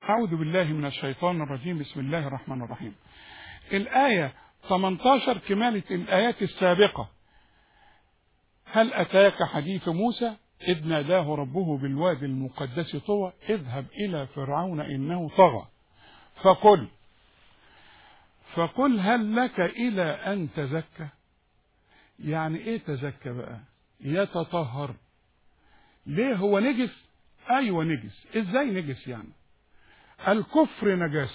أعوذ بالله من الشيطان الرجيم بسم الله الرحمن الرحيم الآية 18 كمالة الآيات السابقة هل أتاك حديث موسى إذ ناداه ربه بالوادي المقدس طوى اذهب إلى فرعون إنه طغى فقل فقل هل لك إلى أن تزكى يعني إيه تزكى بقى يتطهر ليه هو نجس أيوة نجس إزاي نجس يعني الكفر نجاسة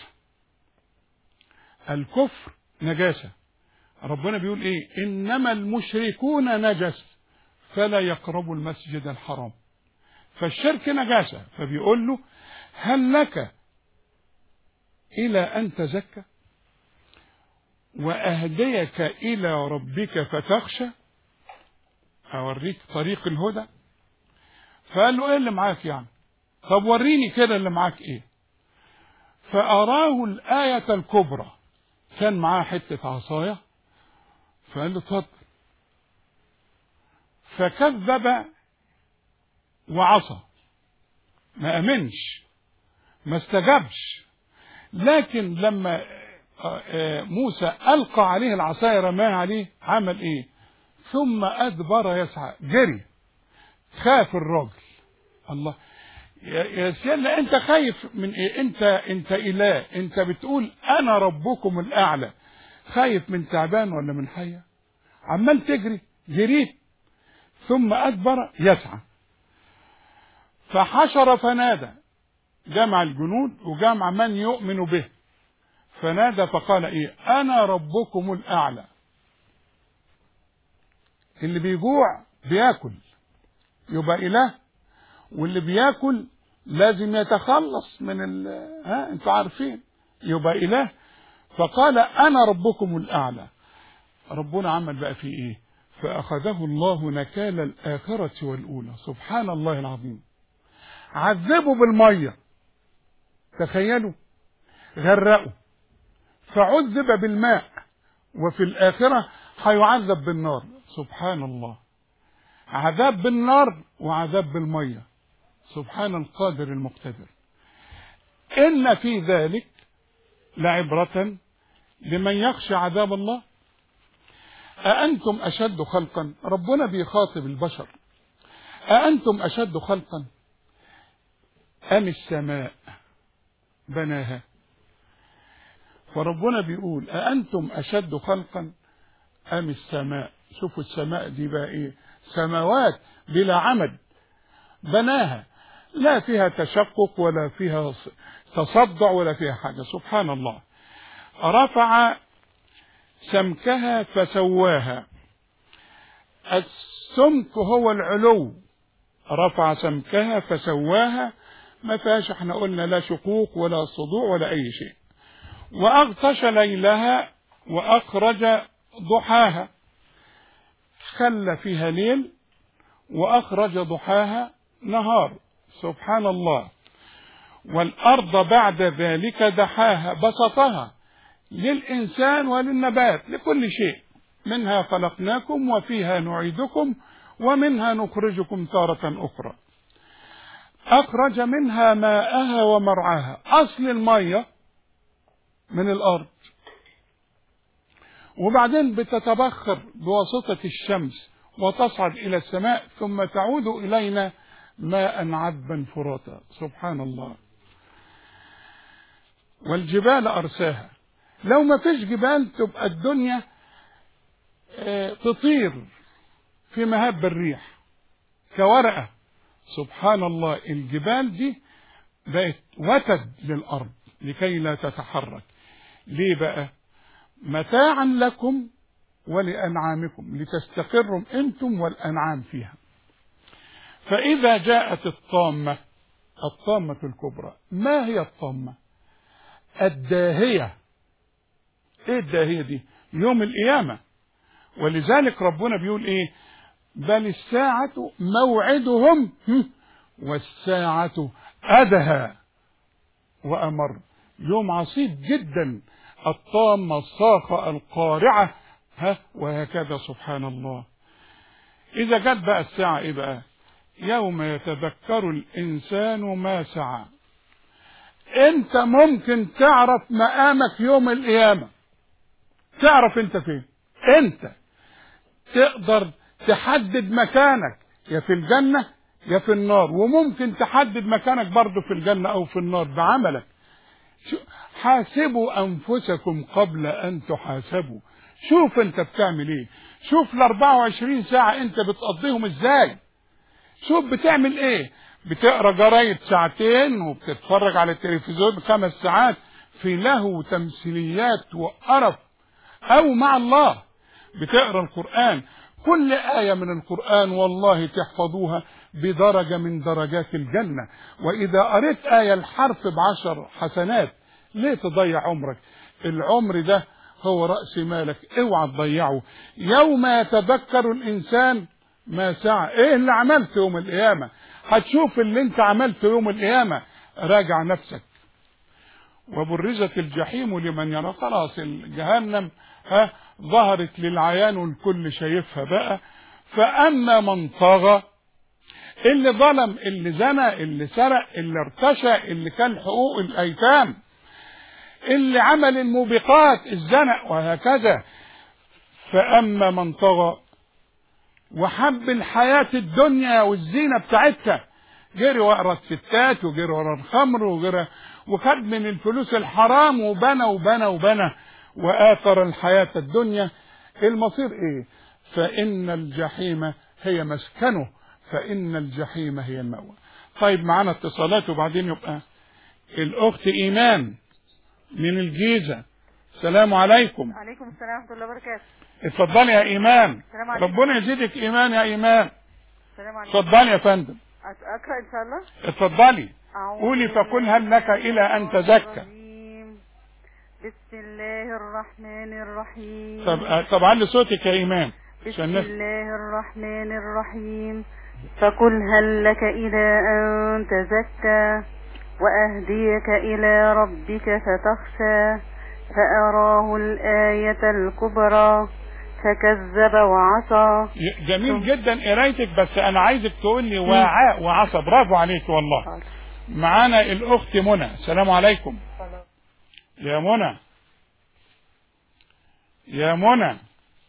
الكفر نجاسة ربنا بيقول ايه انما المشركون نجس فلا يقربوا المسجد الحرام فالشرك نجاسة فبيقول له هل لك الى ان تزكى واهديك الى ربك فتخشى اوريك طريق الهدى فقال له ايه اللي معاك يعني طب وريني كده اللي معاك ايه فأراه الآية الكبرى كان معاه حتة عصاية فقال له اتفضل فكذب وعصى ما أمنش ما استجابش لكن لما موسى ألقى عليه العصاية رماها عليه عمل إيه ثم أدبر يسعى جري خاف الراجل الله يا سيدنا انت خايف من ايه انت انت اله انت بتقول انا ربكم الاعلى خايف من تعبان ولا من حية عمال تجري جريت ثم ادبر يسعى فحشر فنادى جمع الجنود وجمع من يؤمن به فنادى فقال ايه انا ربكم الاعلى اللي بيجوع بياكل يبقى اله واللي بياكل لازم يتخلص من ال ها انتوا عارفين يبقى اله فقال انا ربكم الاعلى ربنا عمل بقى فيه ايه فاخذه الله نكال الاخره والاولى سبحان الله العظيم عذبه بالميه تخيلوا غرقوا فعذب بالماء وفي الاخره هيعذب بالنار سبحان الله عذاب بالنار وعذاب بالميه سبحان القادر المقتدر إن في ذلك لعبرة لمن يخشى عذاب الله أأنتم أشد خلقا ربنا بيخاطب البشر أأنتم أشد خلقا أم السماء بناها فربنا بيقول أأنتم أشد خلقا أم السماء شوفوا السماء دي بقى إيه سماوات بلا عمد بناها لا فيها تشقق ولا فيها تصدع ولا فيها حاجة سبحان الله رفع سمكها فسواها السمك هو العلو رفع سمكها فسواها ما فيهاش احنا قلنا لا شقوق ولا صدوع ولا اي شيء واغطش ليلها واخرج ضحاها خلى فيها ليل واخرج ضحاها نهار سبحان الله والأرض بعد ذلك دحاها بسطها للإنسان وللنبات لكل شيء منها خلقناكم وفيها نعيدكم ومنها نخرجكم تارة أخرى أخرج منها ماءها ومرعاها أصل المية من الأرض وبعدين بتتبخر بواسطة الشمس وتصعد إلى السماء ثم تعود إلينا ماء عذبا فراتا سبحان الله والجبال أرساها لو ما فيش جبال تبقى الدنيا تطير في مهب الريح كورقة سبحان الله الجبال دي بقت وتد للأرض لكي لا تتحرك ليه بقى متاعا لكم ولأنعامكم لتستقروا أنتم والأنعام فيها فإذا جاءت الطامة الطامة الكبرى ما هي الطامة الداهية ايه الداهية دي يوم القيامة ولذلك ربنا بيقول ايه بل الساعة موعدهم والساعة أدهى وأمر يوم عصيب جدا الطامة الصاخة القارعة ها وهكذا سبحان الله إذا جت بقى الساعة إيه بقى يوم يتذكر الإنسان ما سعى انت ممكن تعرف مقامك يوم القيامة تعرف انت فين انت تقدر تحدد مكانك يا في الجنة يا في النار وممكن تحدد مكانك برضه في الجنة او في النار بعملك شو- حاسبوا انفسكم قبل ان تحاسبوا شوف انت بتعمل ايه شوف ال 24 ساعة انت بتقضيهم ازاي شوف بتعمل ايه بتقرا جرايد ساعتين وبتتفرج على التلفزيون خمس ساعات في لهو وتمثيليات وقرف او مع الله بتقرا القران كل ايه من القران والله تحفظوها بدرجه من درجات الجنه واذا قريت ايه الحرف بعشر حسنات ليه تضيع عمرك العمر ده هو راس مالك اوعى تضيعه يوم يتذكر الانسان ما سعى ايه اللي عملته يوم القيامه هتشوف اللي انت عملته يوم القيامه راجع نفسك وبرزت الجحيم لمن يرى خلاص الجهنم ها ظهرت للعيان والكل شايفها بقى فأما من طغى اللي ظلم اللي زنى اللي سرق اللي ارتشى اللي كان حقوق الأيتام اللي عمل الموبقات الزنا وهكذا فأما من طغى وحب الحياة الدنيا والزينة بتاعتها جري ورا الستات وجري ورا الخمر وجري وخد من الفلوس الحرام وبنى وبنى وبنى وآثر الحياة الدنيا المصير ايه فإن الجحيم هي مسكنه فإن الجحيم هي المأوى طيب معانا اتصالات وبعدين يبقى الأخت إيمان من الجيزة السلام عليكم عليكم السلام ورحمة الله وبركاته اتفضلي يا إيمان السلام عليكم. ربنا يزيدك إيمان يا إيمان السلام عليكم اتفضلي يا فندم أت- أقرأ إن شاء الله اتفضلي أعوذ قولي بالله فقل هل لك إلى أن من تزكى الرجيم. بسم الله الرحمن الرحيم طب طب علي صوتك يا إيمان بسم عشان الناس الله الرحمن الرحيم فقل هل لك إلى أن تزكى وأهديك إلى ربك فتخشى فأراه الآية الكبرى فكذب وعصى جميل جدا قرايتك بس انا عايزك تقول لي وعاء وعصا برافو عليك والله حاضر. معانا الاخت منى السلام عليكم يا منى يا منى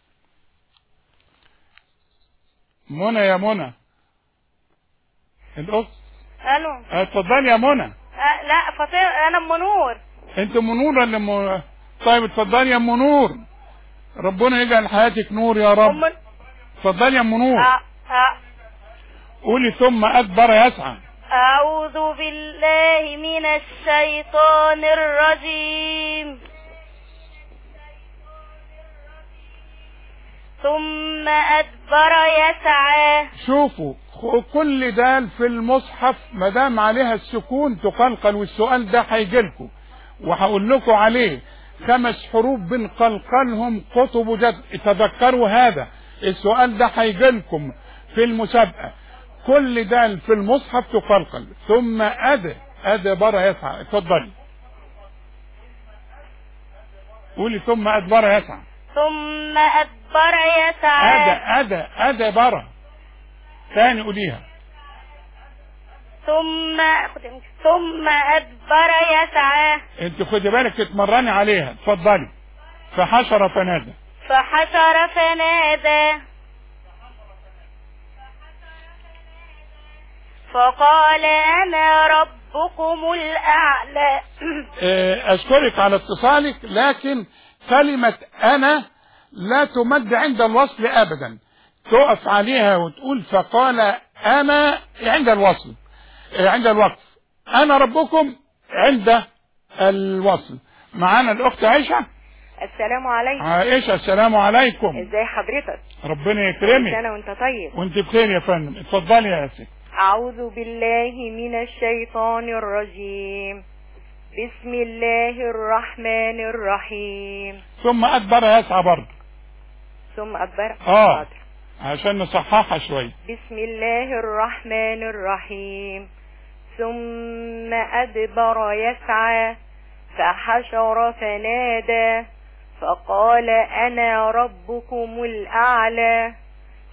منى يا منى الاخت الو اتفضلي يا منى أه لا فاطمه انا ام نور انت ام نور ولا ام طيب اتفضلي يا ام نور ربنا يجعل حياتك نور يا رب ام اتفضلي يا ام نور أه أه قولي ثم ادبر يسعى أعوذ بالله من الشيطان الرجيم ثم أدبر يسعى شوفوا خ- كل دال في المصحف ما دام عليها السكون تقلقل والسؤال ده هيجي لكم وهقول لكم عليه خمس حروف بنقلقلهم قطب جد تذكروا هذا السؤال ده هيجي لكم في المسابقة كل دال في المصحف تقلقل ثم أد أدبر يسعى اتفضلي قولي ثم أدبر يسعى ثم أدبر يسعى أدى أدى أدبر ثاني قوليها ثم ثم أدبر يسعى انت خدي بالك تتمرني عليها اتفضلي فحشر فنادى فحشر فنادى فقال أنا ربكم الأعلى اه، اشكرك على اتصالك لكن كلمة انا لا تمد عند الوصل ابدا تقف عليها وتقول فقال انا عند الوصل اه، عند الوقف انا ربكم عند الوصل معانا الاخت عائشة السلام عليكم عائشة السلام عليكم ازاي حضرتك ربنا يكرمك سنة وانت طيب وانت بخير يا فندم اتفضلي يا ست أعوذ بالله من الشيطان الرجيم بسم الله الرحمن الرحيم ثم ادبر يسعى برضه ثم أدبر اه حاضر. عشان نصححها شوية بسم الله الرحمن الرحيم ثم أدبر يسعى فحشر فنادى فقال أنا ربكم الأعلى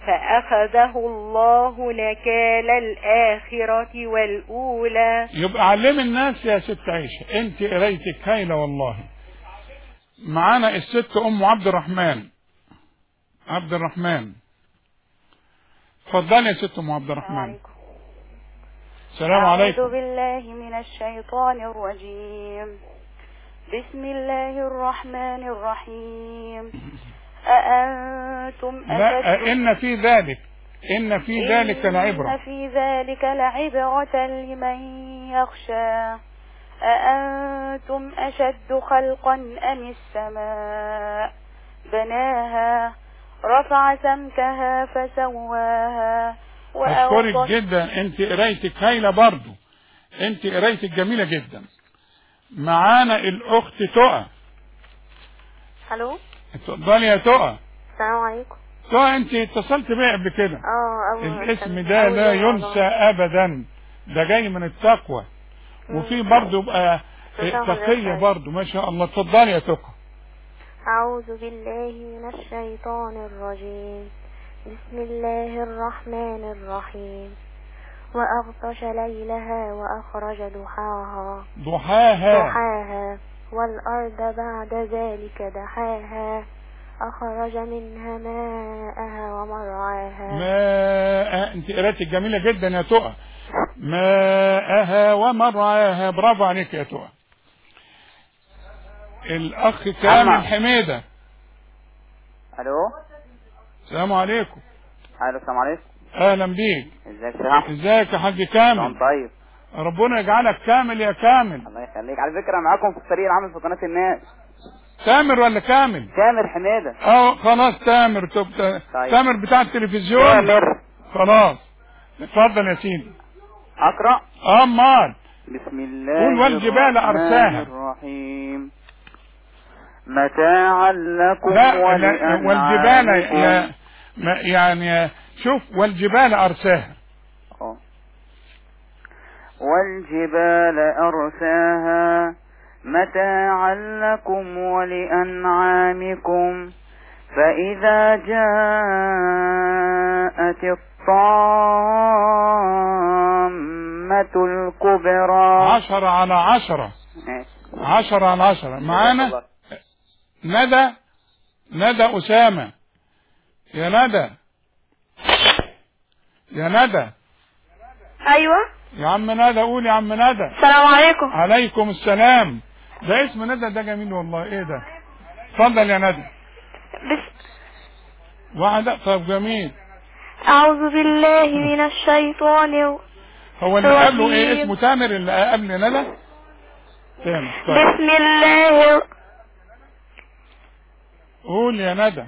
فأخذه الله نكال الآخرة والأولى يبقى علم الناس يا ست عيشة انت قرايتك هايلة والله معانا الست ام عبد الرحمن عبد الرحمن اتفضلي يا ست ام عبد الرحمن السلام عليكم أعوذ بالله من الشيطان الرجيم بسم الله الرحمن الرحيم أأنتم لا أشد ان في ذلك ان في ذلك إن لعبرة في ذلك لعبرة لمن يخشى أأنتم أشد خلقا أم السماء بناها رفع سمكها فسواها اشكرك وأغطش جدا انت قرايتك هايلة برضو انت قرايتك جميلة جدا معانا الاخت تقى ألو اتفضلي يا تقى السلام عليكم تقى انت اتصلت بيا قبل كده اه أول الاسم ده لا ينسى ابدا ده جاي من التقوى وفي برضه بقى تقية برضه ما شاء الله اتفضلي يا تقى أعوذ بالله من الشيطان الرجيم بسم الله الرحمن الرحيم وأغطش ليلها وأخرج ضحاها ضحاها ضحاها والأرض بعد ذلك دحاها أخرج منها ماءها ومرعاها ماء انت قرايتك جميلة جدا يا تقى ماءها ومرعاها برافو عليك يا تقى الاخ كامل أما. حميدة الو السلام عليكم الو السلام عليكم اهلا بيك ازيك يا شيخ ازيك يا حاج تمام كامل طيب ربنا يجعلك كامل يا كامل الله يخليك على فكره معاكم في الفريق العام في قناه الناس تامر ولا كامل تامر حماده اه خلاص تامر طب طيب. تامر بتاع التلفزيون تامر خلاص اتفضل يا سيدي اقرا امال بسم الله قول والجبال الرحمن أرساها. الرحيم متاعا لكم لا, لا ولأنعامكم والجبال يا ما يعني شوف والجبال ارساها آه. والجبال أرساها متاعا لكم ولأنعامكم فإذا جاءت الطامة الكبرى عشرة على عشرة ماشي. عشرة على عشرة معانا ندى ندى أسامة يا ندى يا ندى أيوة يا عم ندى قول يا عم ندى السلام عليكم عليكم السلام ده اسم ندى ده جميل والله ايه ده اتفضل يا ندى بس واحدة طب جميل أعوذ بالله من الشيطان الر- هو اللي هو قبله ايه في- اسمه تامر اللي قبل ندى تامر طيب بسم الله الر- قول يا ندى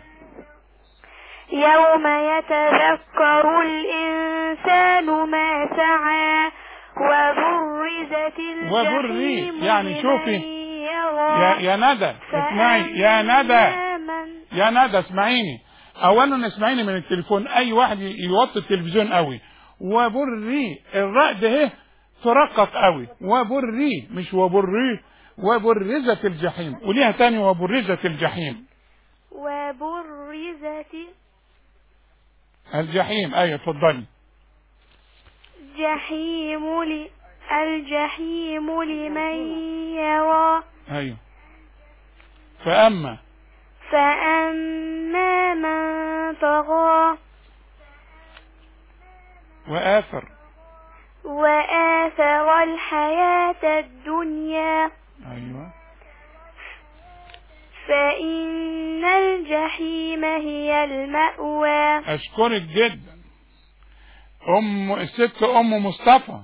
يوم يتذكر الإنسان ما سعى وبرزت الجحيم وبري، يعني شوفي. لمن يرى يا يا ندى اسمعي يا ندى فأما من يا ندى اسمعيني اولا اسمعيني من التليفون اي واحد ي- يوطي التلفزيون قوي وبري الراء ده اهي ترقق قوي وبري مش وبري وبرزت الجحيم قوليها تاني وبرزت الجحيم وبرزت الجحيم ايوه اتفضلي الجحيم ل... الجحيم لمن يرى ايوه فاما فأما من طغى واثر وآثر الحياة الدنيا ايوه فإن الجحيم هي المأوى اشكرك جدا ام الست ام مصطفى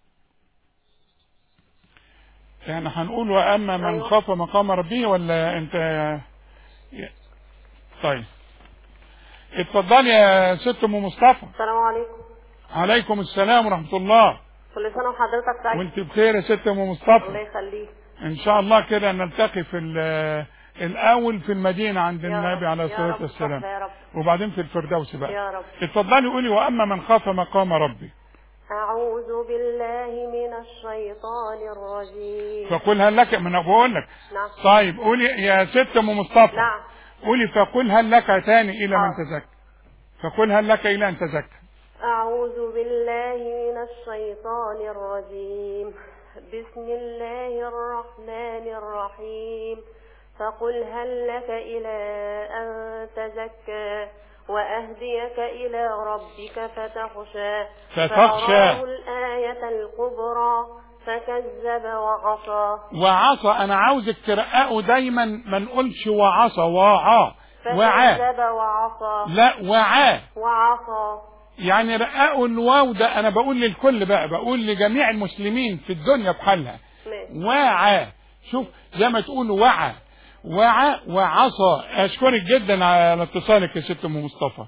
يعني هنقول واما من خاف مقام ربه ولا انت يا- طيب اتفضلي يا ست ام مصطفى السلام عليكم عليكم السلام ورحمه الله كل سنة وحضرتك سعيد وانت بخير يا ست ام الله مصطفى يخليك ان شاء الله كده نلتقي في ال- الاول في المدينه عند يا النبي رب، عليه يا الصلاه رب، والسلام صح يا رب. وبعدين في الفردوس بقى يا رب اتفضلي قولي واما من خاف مقام ربي أعوذ بالله من الشيطان الرجيم فقل هل لك من بقول لك نعم طيب قولي يا ست ام مصطفى نعم قولي فقل هل لك تاني الى من آه. تزكى فقل هل لك إلى أن تزكى أعوذ بالله من الشيطان الرجيم بسم الله الرحمن الرحيم فقل هل لك إلى أن تزكى وأهديك إلى ربك فتخشى فتخشى. فأراه الآية الكبرى فكذب وعصى وعصى أنا عاوزك ترققه دايما ما نقولش وعصى وعى وعى فكذب وعصى لا وعى وعصى يعني رققوا الواو ده أنا بقول للكل بقى بقول لجميع المسلمين في الدنيا بحالها ماشي. وعى شوف زي ما تقول وعى وعى وعصى اشكرك جدا على اتصالك يا ست ام مصطفى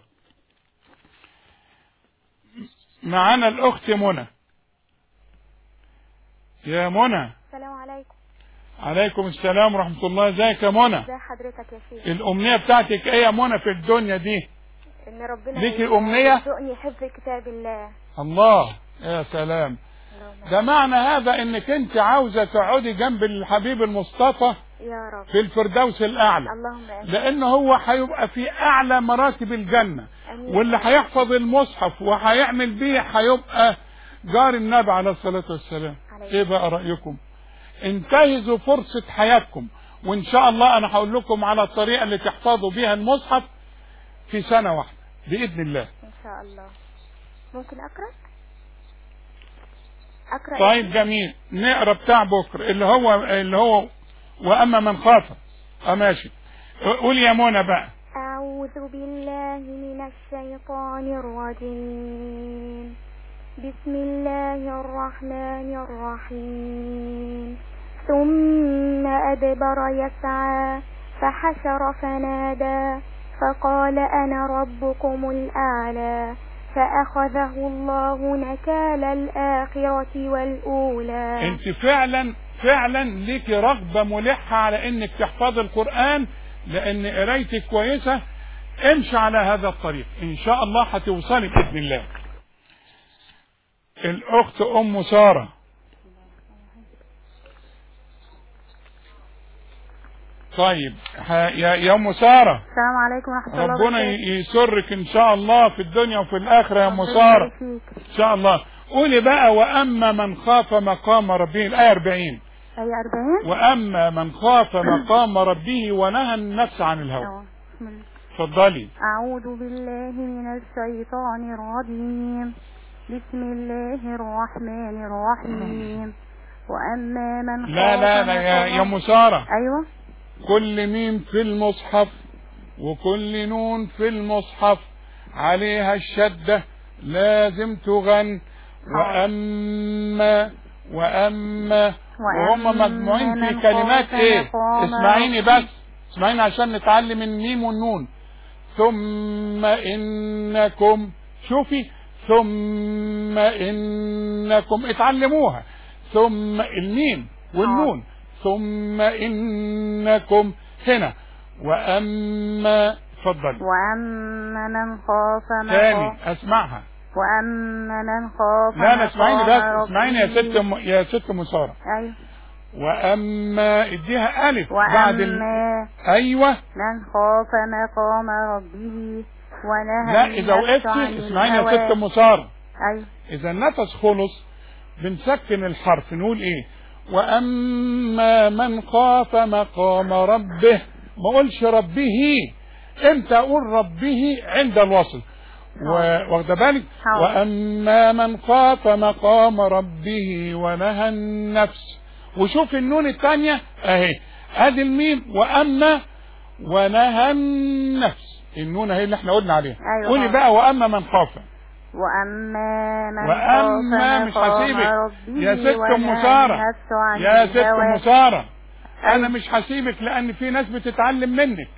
معانا الاخت منى يا منى السلام عليكم عليكم السلام ورحمه الله ازيك يا منى ازي حضرتك يا شيخ الامنيه بتاعتك ايه يا منى في الدنيا دي ان ربنا ليكي يرزقني أمنية؟ يرزقني حفظ كتاب الله الله يا سلام اللهم ده معنى هذا انك انت عاوزه تقعدي جنب الحبيب المصطفى يا رب في الفردوس الاعلى اللهم امين لان هو هيبقى في اعلى مراتب الجنه امين واللي هيحفظ المصحف وهيعمل بيه هيبقى جار النبي عليه الصلاه والسلام عليه. ايه بقى رايكم انتهزوا فرصه حياتكم وان شاء الله انا هقول لكم على الطريقه اللي تحفظوا بيها المصحف في سنه واحده باذن الله ان شاء الله ممكن اقرا اقرا طيب جميل نقرا بتاع بكره اللي هو اللي هو واما من خاف اه ماشي قول يا منى بقى أعوذ بالله من الشيطان الرجيم بسم الله الرحمن الرحيم ثم أدبر يسعى فحشر فنادى فقال أنا ربكم الأعلى فأخذه الله نكال الآخرة والأولى انت فعلا فعلا ليكي رغبة ملحة على انك تحفظ القرآن لان قرايتك كويسة امشي على هذا الطريق ان شاء الله هتوصلي باذن الله الاخت ام سارة طيب ه- يا يا ام سارة السلام عليكم ورحمة الله ربنا وبركاته ي- يسرك ان شاء الله في الدنيا وفي الاخرة يا ام سارة ان شاء الله قولي بقى واما من خاف مقام ربه الايه 40 أي أربعين واما من خاف مقام ربه ونهى النفس عن الهوى أه. بسم الله اتفضلي أعوذ بالله من الشيطان الرجيم بسم الله الرحمن الرحيم وأما من لا خاف لا لا يا, يا مقام- ام ساره أيوة كل ميم في المصحف وكل نون في المصحف عليها الشدة لازم تغن وأما وأما وهم وأما مجموعين في من كلمات خاف ايه مقام اسمعيني ربه. بس اسمعيني عشان نتعلم الميم والنون ثم إنكم شوفي ثم إنكم اتعلموها ثم الميم والنون ثم إنكم هنا وأما اتفضل وأما من خاف مقام تاني اسمعها وأما من خاف لا لا اسمعيني بس مقام اسمعيني يا ربه- ست م... يا ست مسارة أيوة وأما اديها ألف بعد ال... وأما أيوة من خاف مقام ربه ونهى لا إذا النفس عن وقفتي اسمعيني يا الهوى. ست مسارة أيوة إذا النفس خلص بنسكن الحرف نقول إيه وأما من خاف مقام ربه ما أقولش ربه إمتى أقول ربه عند الوصل و- واخده بالك حاضر. وأما من خاف مقام ربه ونهى النفس وشوف النون الثانية أهي أدي الميم وأما ونهى النفس النون اهي اللي احنا قلنا عليها أيوة. قولي بقى وأما من خاف وأما من وأما خاف مش مقام هسيبك ربه يا ست أم ونهى سارة النفس عن يا ست الهوى. أم سارة أنا أيوة. مش هسيبك لأن في ناس بتتعلم منك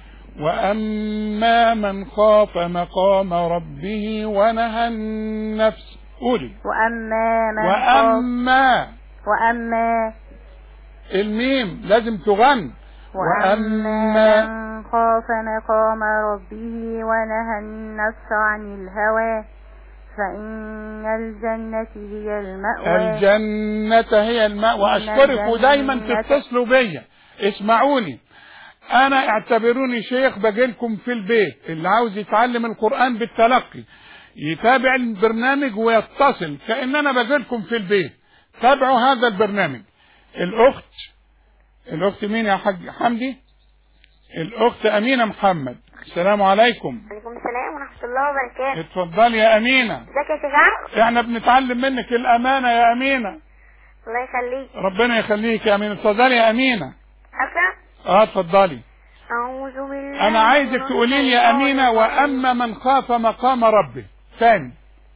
وأما من خاف مقام ربه ونهى النفس قولي وأما من خاف وأما وأما الميم لازم تغن وأما من خاف مقام ربه ونهى النفس عن الهوى فإن الجنة هي المأوى الجنة هي الماء وأشكركم الجنة- دايما تتصلوا بيا اسمعوني انا اعتبروني شيخ بجيلكم في البيت اللي عاوز يتعلم القرآن بالتلقي يتابع البرنامج ويتصل كأن انا بجيلكم في البيت تابعوا هذا البرنامج الاخت الاخت مين يا حاج حمدي الاخت امينه محمد السلام عليكم عليكم السلام ورحمة الله وبركاته اتفضلي يا امينه ازيك يا شيخ عمرو احنا بنتعلم منك الامانه يا امينه الله يخليك ربنا يخليك يا امينه اتفضلي يا امينه أقرأ اه اتفضلي أعوذ بالله انا عايزك من تقولي لي يا الشيطان امينه الرجيم. واما من خاف مقام ربه ثاني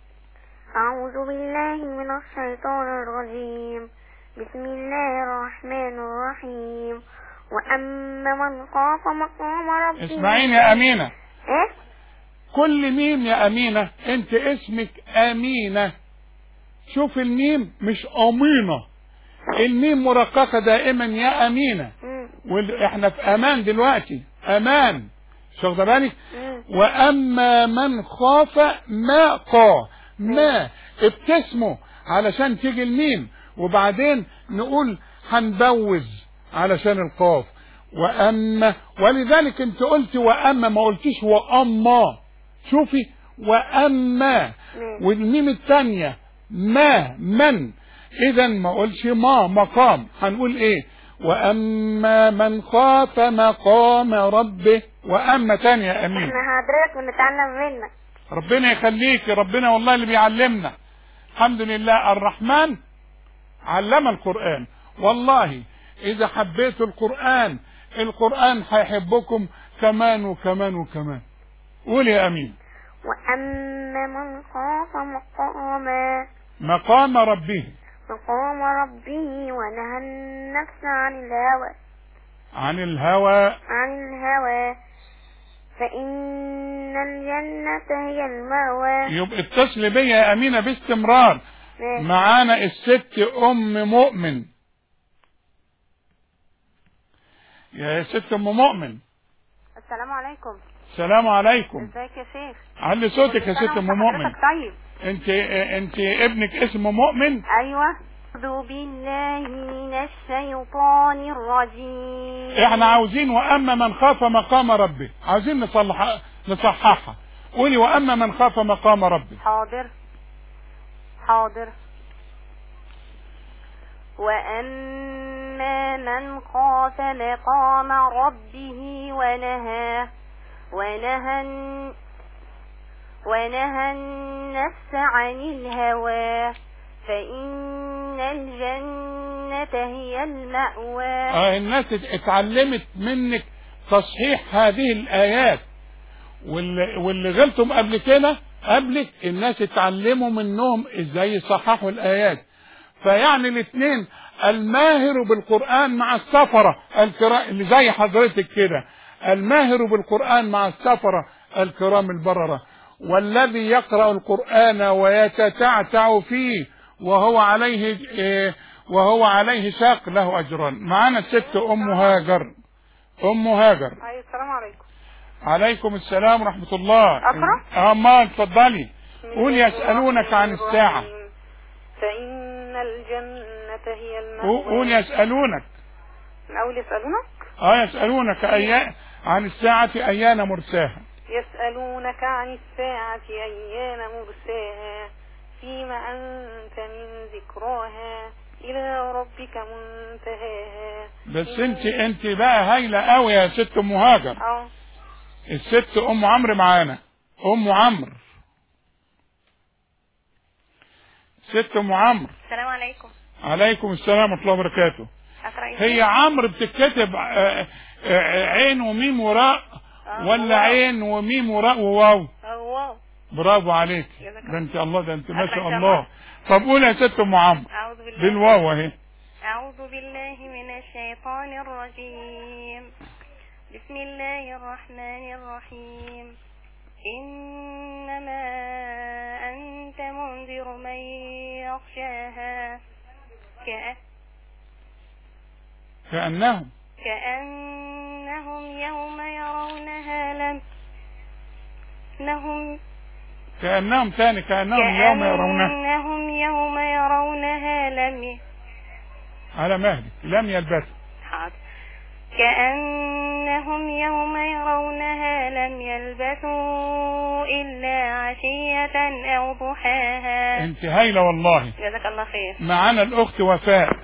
أعوذ بالله من الشيطان الرجيم بسم الله الرحمن الرحيم وأما من خاف مقام ربه اسمعيني يا امينه إيه؟ كل ميم يا امينه انت اسمك امينه شوف الميم مش امينه الميم مرققه دائما يا امينه مم. واحنا في امان دلوقتي امان مش واخده بالك مم. واما من خاف ما قا ما ابتسموا علشان تيجي الميم وبعدين نقول هنبوز علشان القاف واما ولذلك انت قلت واما ما قلتيش واما شوفي واما مم. والميم الثانيه ما من اذا ما اقولش ما مقام هنقول ايه واما من خاف مقام ربه واما تانية يا امين احنا حضرتك بنتعلم منك ربنا يخليك ربنا والله اللي بيعلمنا الحمد لله الرحمن علم القرآن والله إذا حبيتوا القرآن القرآن هيحبكم كمان وكمان وكمان قول يا أمين وأما من خاف مقام مقام ربه مقام ربه ونهى النفس عن الهوى عن الهوى عن الهوى فإن الجنة هي المأوى يبقى اتصل بيا يا أمينة باستمرار ماشي. معانا الست أم مؤمن يا ست أم مؤمن السلام عليكم السلام عليكم ازيك يا شيخ علي صوتك يا كل ست سنة أم وانت مؤمن حضرتك طيب انت انت ابنك اسمه مؤمن ايوه اعوذ بالله من الشيطان الرجيم احنا عاوزين واما من خاف مقام ربه عاوزين نصلح نصححها قولي واما من خاف مقام ربه حاضر حاضر وأما من خاف مقام ربه ونهى ونهى الن- ونهى النفس عن الهوى فإن الجنة هي المأوى اه الناس اتعلمت منك تصحيح هذه الايات واللي, واللي غلطهم قبل كده قبلك الناس اتعلموا منهم ازاي يصححوا الايات فيعني الاثنين الماهر بالقرآن مع السفرة الكرام اللي زي حضرتك كده الماهر بالقرآن مع السفرة الكرام البررة والذي يقرأ القرآن ويتتعتع فيه وهو عليه إيه وهو عليه شاق له أجران معانا الست أم هاجر أم هاجر أيوة السلام عليكم عليكم السلام ورحمة الله أقرأ؟ أما اتفضلي قول يسألونك عن الساعة فإن الجنة هي قول المأوى يسألونك من أول يسألونك اه يسألونك أيان عن الساعة أيان مرساها يسألونك عن الساعة أيان مرساها فيما أنت من ذكراها إلى ربك منتهاها بس انت انت بقى هايلة قوي يا ست ام هاجر اه الست ام عمرو معانا ام عمرو ست ام عمرو السلام عليكم عليكم السلام ورحمة الله وبركاته أقرأ إيه؟ هي عمرو بتتكتب آه، آه، عين وميم وراء ولا عين وميم وراء وواو الله برافو عليك جزاك ده انت الله ده انت ما أقرأ شاء إن شاء الله طب قول يا ست ام عمرو أعوذ بالله بالواو اهي أعوذ بالله من الشيطان الرجيم بسم الله الرحمن الرحيم إنما أنت منذر من يخشاها كأ- كأنهم كأنهم يوم يرونها لم إنهم كأنهم تاني كأنهم يوم يرونها كأنهم يوم يرونها لم ي- على مهلك لم يلبثوا حاضر. كأنهم كأنهم يوم يرونها لم يلبثوا إلا عشية أو ضحاها انت هايلة والله جزاك الله خير معانا الأخت وفاء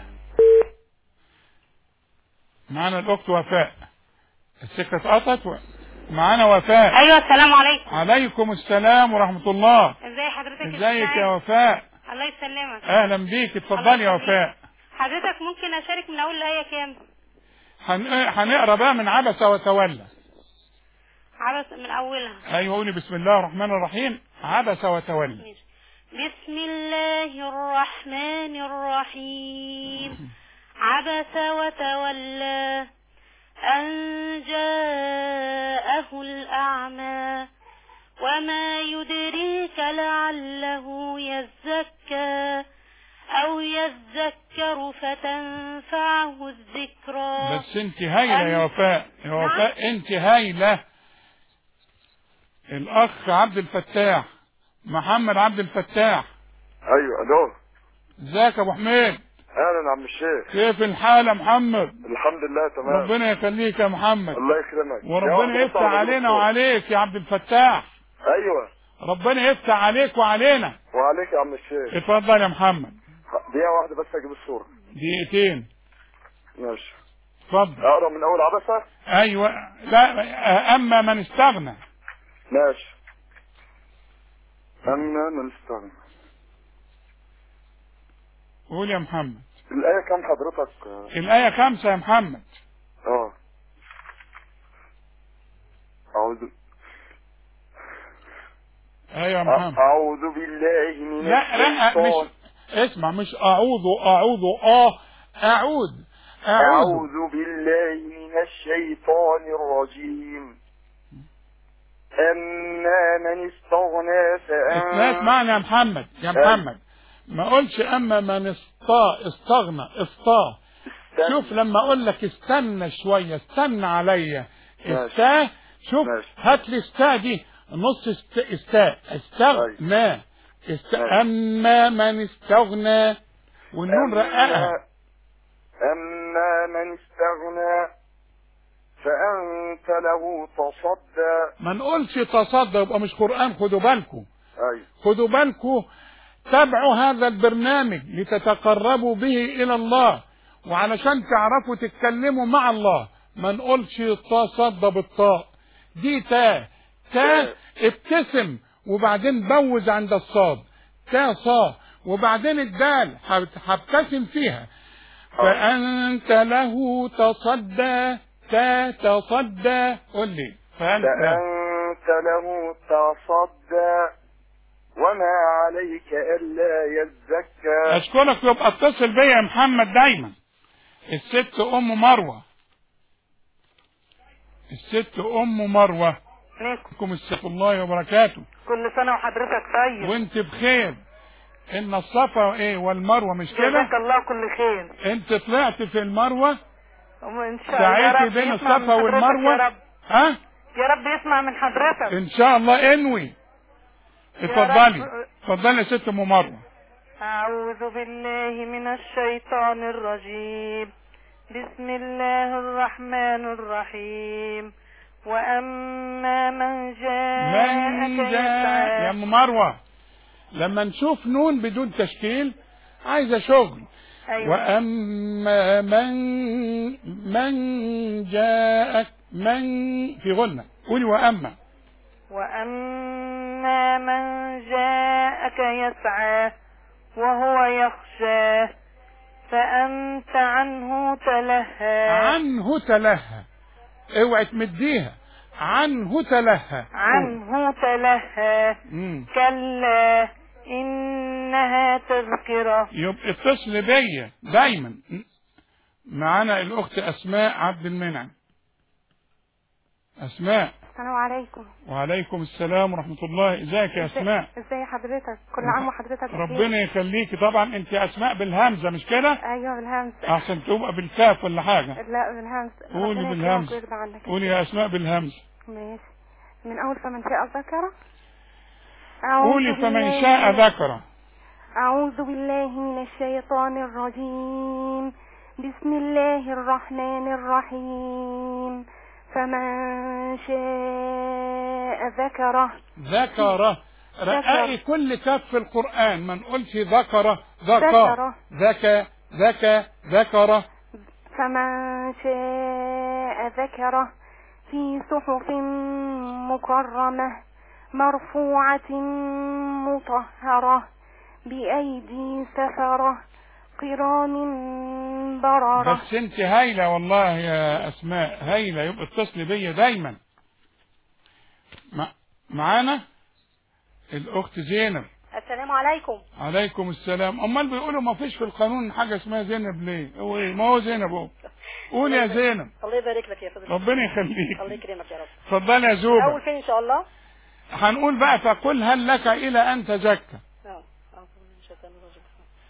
معانا الأخت وفاء السكة اتقطعت و... معانا وفاء أيوة السلام عليكم عليكم السلام ورحمة الله ازي حضرتك ازيك يا وفاء الله يسلمك اهلا بيك اتفضلي يا الله يخليك. وفاء حضرتك ممكن أشارك من أول الآية كام؟ هن- هنقرا بقى من عبس وتولى عبس من أولها ايوه قولي بسم الله الرحمن الرحيم عبس وتولى ماشي. بسم الله الرحمن الرحيم عبس وتولى أن جاءه الأعمى وما يدريك لعله يزكى أو يذكر فتنفعه الذكرى بس انت هايله يا وفاء يا وفاء انت هايله الاخ عبد الفتاح محمد عبد الفتاح ايوه الو ازيك يا ابو حميد اهلا عم الشيخ كيف الحال يا محمد الحمد لله تمام ربنا يخليك يا محمد الله يكرمك يا وربنا واحد يفتح يطلع علينا بالدكتور. وعليك يا عبد الفتاح ايوه ربنا يفتح عليك وعلينا وعليك يا عم الشيخ اتفضل يا محمد دقيقه واحده بس اجيب الصوره دقيقتين ماشي اتفضل اقرا من اول عبسه ايوه لا اما من استغنى ماشي اما من استغنى قول يا محمد الايه كام حضرتك الآية خمسة يا محمد اه اعوذ ايوه يا محمد اعوذ بالله من لا لا الشيطان مش اسمع مش اعوذ اعوذ اه اعوذ اعوذ أعوذ بالله من الشيطان الرجيم أما من استغنى اسمع فأنت معنى يا محمد يا محمد ما اقولش اما من اسطا استغنى اسطا شوف لما اقول لك استنى شويه استنى عليا ماشي. استا شوف ماشي. هات لي استا دي نص است استا استغنى است ماشي. اما من استغنى والنون رققها أما من استغنى فأنت له تصدى ما نقولش تصدى يبقى مش قران خدوا بالكم أي خدوا بالكم تابعوا هذا البرنامج لتتقربوا به الى الله وعلشان تعرفوا تتكلموا مع الله ما نقولش تصدى بالطاء دي تا تا ابتسم وبعدين بوز عند الصاد تا صا وبعدين الدال هبت- هبتسم فيها فأنت له تصدى تا تصدى قول لي فأنت فأنت له تصدى وما عليك ألا يزكى اشكرك يبقى اتصل بيا يا محمد دايما الست ام مروه الست ام مروه عليكم عليكم السلام الله وبركاته كل سنة وحضرتك طيب وانت بخير ان الصفا ايه والمروه مش جزاك كده الله كل خير انت طلعت في المروه وإن شاء الله يا سعيت رب بين يسمع من الصفا حضرتك والمروه يا رب ها يا رب يسمع من حضرتك ان شاء الله انوي اتفضلي رب. اتفضلي يا ست ام مروه أعوذ بالله من الشيطان الرجيم بسم الله الرحمن الرحيم وأما من جاءك من جاء يا يسعى ام مروه لما نشوف نون بدون تشكيل عايزه شغل أيوة. واما من من جاءك من في غنى قولي واما وأما من جاءك يسعى وهو يخشى فأنت عنه تلهى عنه تلهى اوعي تمديها عنه تلهى عنه تلهى مم. كلا إنها تذكرة يبقى اتصل بيا دايما معانا الاخت اسماء عبد المنعم اسماء السلام عليكم وعليكم السلام ورحمه الله ازيك يا اسماء ازي حضرتك كل عام وحضرتك بخير ربنا يخليكي طبعا انت اسماء بالهمزه مش كده ايوه بالهمس احسن تبقى بالكاف ولا حاجه لا بالهمس قولي ربنا بالهمس. يكرمك ويرضى عنك قولي يا اسماء بالهمزه ماشي من اول فمن شاء ذكر قولي فمن شاء ذكره أعوذ بالله من الشيطان الرجيم بسم الله الرحمن الرحيم فمن شاء ذكره ذكره رقائي كل كاف في القرآن ما نقولش ذكره ذكر ذكره. ذكى ذكى ذكره فمن شاء ذكره في صحف مكرمة مرفوعة مطهرة بأيدي سفرة كرام بررة بس انت هايلة والله يا اسماء هايلة يبقى اتصلي بيا دايما مع- معانا الاخت زينب السلام عليكم عليكم السلام امال بيقولوا ما فيش في القانون حاجة اسمها زينب ليه هو ايه ما هو زينب اهو قول يا زينب الله يبارك لك يا فضل ربنا الله يخليك يكرمك يا رب اتفضلي يا اول زوبة فين ان شاء الله هنقول بقى فقل هل لك الى ان تزكى اه أعوذ بالله من الشيطان الرجيم.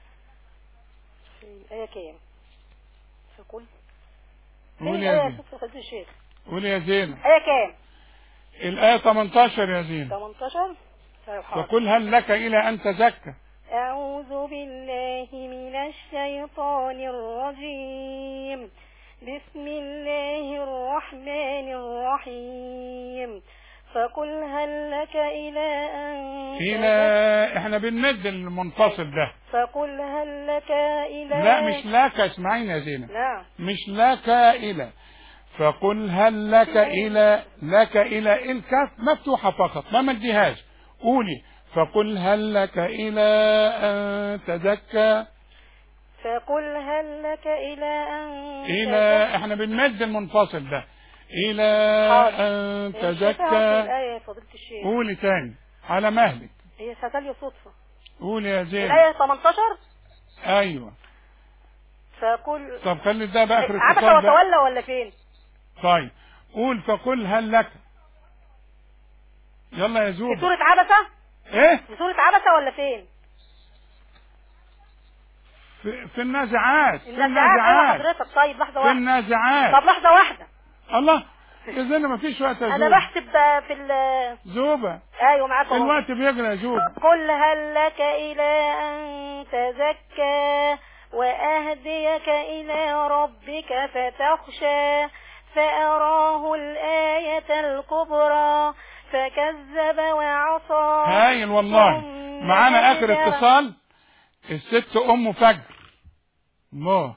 في آية كام؟ فقل فين قول يا الآية يا زينب ست فضيلة الشيخ؟ قول يا زينب آية كام؟ الآية 18 يا زينب 18 طيب حاضر. فقل هل لك إلى أن تزكى أعوذ بالله من الشيطان الرجيم بسم الله الرحمن الرحيم فقل هل لك إلى أن إلى إحنا بنمد المنفصل ده فقل هل لك إلى لا مش لك اسمعيني يا زينب نعم مش لك إلى فقل هل لك إلى لك إلى الكاف مفتوحة فقط ما مديهاش قولي فقل هل لك إلى أن تزكى فقل هل لك إلى أن إلى إحنا بنمد المنفصل ده إلى حاضر. أن تزكى تزكى الآية يا فضيلة الشيخ قولي تاني على مهلك هي ستالي صدفة قولي يا زينب الآية 18 ايوه فقل طب خلي ده بقى اخر عبس اتصال ده وتولى ولا فين؟ طيب قول فقل هل لك يلا يا في زوب سورة عبسة؟ ايه في سورة عبسة ولا فين؟ في, في النازعات في النزاعات ايوه النازعات حضرتك طيب لحظة في واحدة النازعات طب لحظة واحدة الله يا زينب ما فيش وقت يا أنا زوب بحسب في ال زوبة أيوه معاك أهو. الوقت بيجري يا زوب قل هل لك إلى أن تزكى وأهديك إلى ربك فتخشى فأراه الآية الكبرى فكذب وعصى هايل والله ثم معانا اخر أدبر. اتصال الست ام فجر الله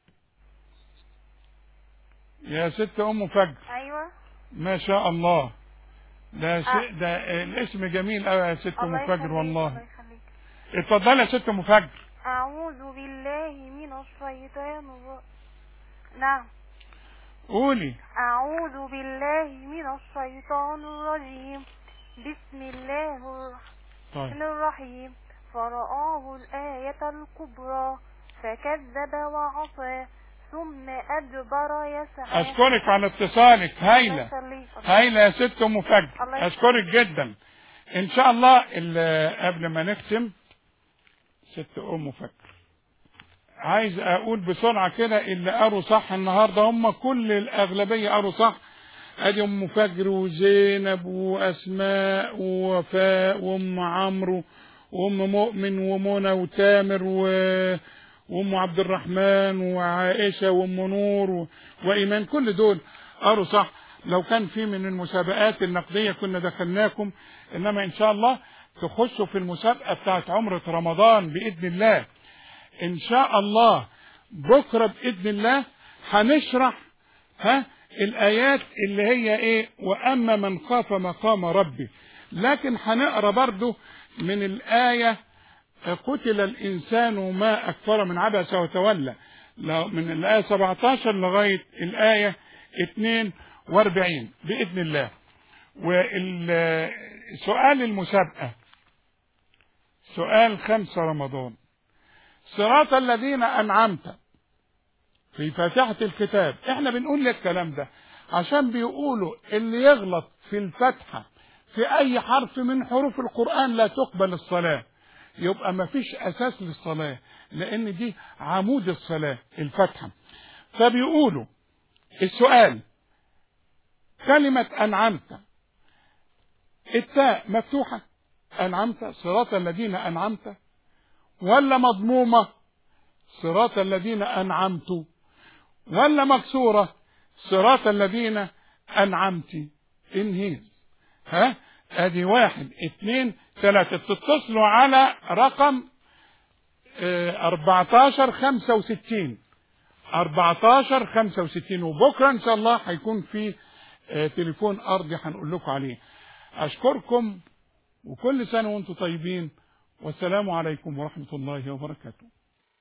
يا ست ام فجر أيوة ما شاء الله ده شيء ده الاسم جميل قوي يا ست ام الله فجر يخليك، والله الله يخليك. اتفضلي يا ست ام فجر أعوذ بالله من الشيطان الر... نعم قولي أعوذ بالله من الشيطان الرجيم بسم الله الرحمن طيب الرحيم فرآه الآية الكبرى فكذب وعصى ثم أدبر يسعى اشكرك على اتصالك هايله الله يخليك. هايله يا ست ام فجر الله يخليك. اشكرك جدا ان شاء الله ال- قبل ما نختم ست ام فجر عايز اقول بسرعه كده اللي قروا صح النهارده هم كل الاغلبيه قروا صح ادي ام فجر وزينب واسماء ووفاء وام عمرو وام مؤمن ومنى وتامر و... وام عبد الرحمن وعائشه وام نور و... وايمان كل دول قروا صح لو كان في من المسابقات النقديه كنا دخلناكم انما ان شاء الله تخشوا في المسابقه بتاعت عمره رمضان باذن الله ان شاء الله بكره باذن الله هنشرح ها الايات اللي هي ايه واما من خاف مقام ربه لكن هنقرا برضو من الايه قتل الانسان ما اكفر من عبس وتولى لو- من الايه 17 لغايه الايه 42 باذن الله والسؤال المسابقه سؤال خمسة رمضان صراط الذين أنعمت في فاتحة الكتاب احنا بنقول لك الكلام ده عشان بيقولوا اللي يغلط في الفاتحة في أي حرف من حروف القرآن لا تقبل الصلاة يبقى ما فيش أساس للصلاة لأن دي عمود الصلاة الفاتحة فبيقولوا السؤال كلمة أنعمت التاء مفتوحة أنعمت صراط الذين أنعمت ولا مضمومة صراط الذين أنعمت ولا مكسورة صراط الذين أنعمت انهيز ها ادي واحد اثنين ثلاثة تتصلوا على رقم اه 14 65 14 65 وبكرة ان شاء الله هيكون في اه تليفون ارضي هنقول لكم عليه اشكركم وكل سنة وانتم طيبين والسلام عليكم ورحمة الله وبركاته